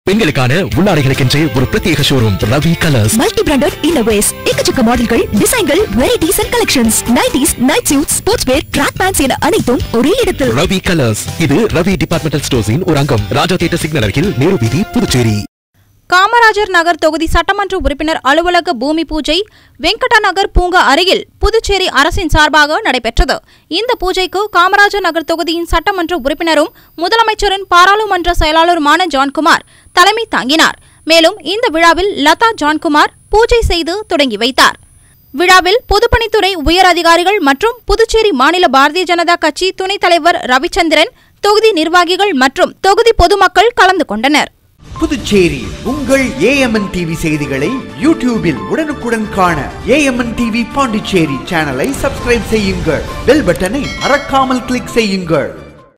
பெண்களுக்கான உள்ளாடைகளுக்கென்றே ஒரு பிரத்யேக showroom Ravi colours multi branded innerwears எக்கச்சக்க மாடல்கள் டிசைன்கள் varieties and collections nighties night suit sports wear track pants என அனைத்தும் ஒரே இடத்தில் ரவி கலர்ஸ் இது ரவி டிபார்ட்மெண்டல் ஸ்டோர்ஸின் ஒரு அங்கம் ராஜா தியேட்டர் சிக்னல் அருகில் நேரு வீதி புதுச்சேரி காமராஜர் நகர் தொகுதி சட்டமன்ற உறுப்பினர் அலுவலக பூமி பூஜை வெங்கடா நகர் பூங்கா அருகில் புதுச்சேரி அரசின் சார்பாக நடைபெற்றது இந்த பூஜைக்கு காமராஜர் நகர் தொகுதியின் சட்டமன்ற உறுப்பினரும் முதலமைச்சரின் பாராளுமன்ற செயலாளருமான ஜான்குமார் தலைமை தாங்கினார் மேலும் இந்த விழாவில் லதா ஜான்குமார் பூஜை செய்து தொடங்கி வைத்தார் விழாவில் பொதுப்பணித்துறை உயர் அதிகாரிகள் மற்றும் புதுச்சேரி மாநில பாரதிய ஜனதா கட்சி துணைத் தலைவர் ரவிச்சந்திரன் தொகுதி நிர்வாகிகள் மற்றும் தொகுதி பொதுமக்கள் கலந்து கொண்டனர் புதுச்சேரி உங்கள் ஏஎம்என் டிவி செய்திகளை யூடியூபில் உடனுக்குடன் காண ஏஎம்என் டிவி பாண்டிச்சேரி சேனலை சப்ஸ்கிரைப் செய்யுங்கள் பெல் பட்டனை மறக்காமல் கிளிக் செய்யுங்கள்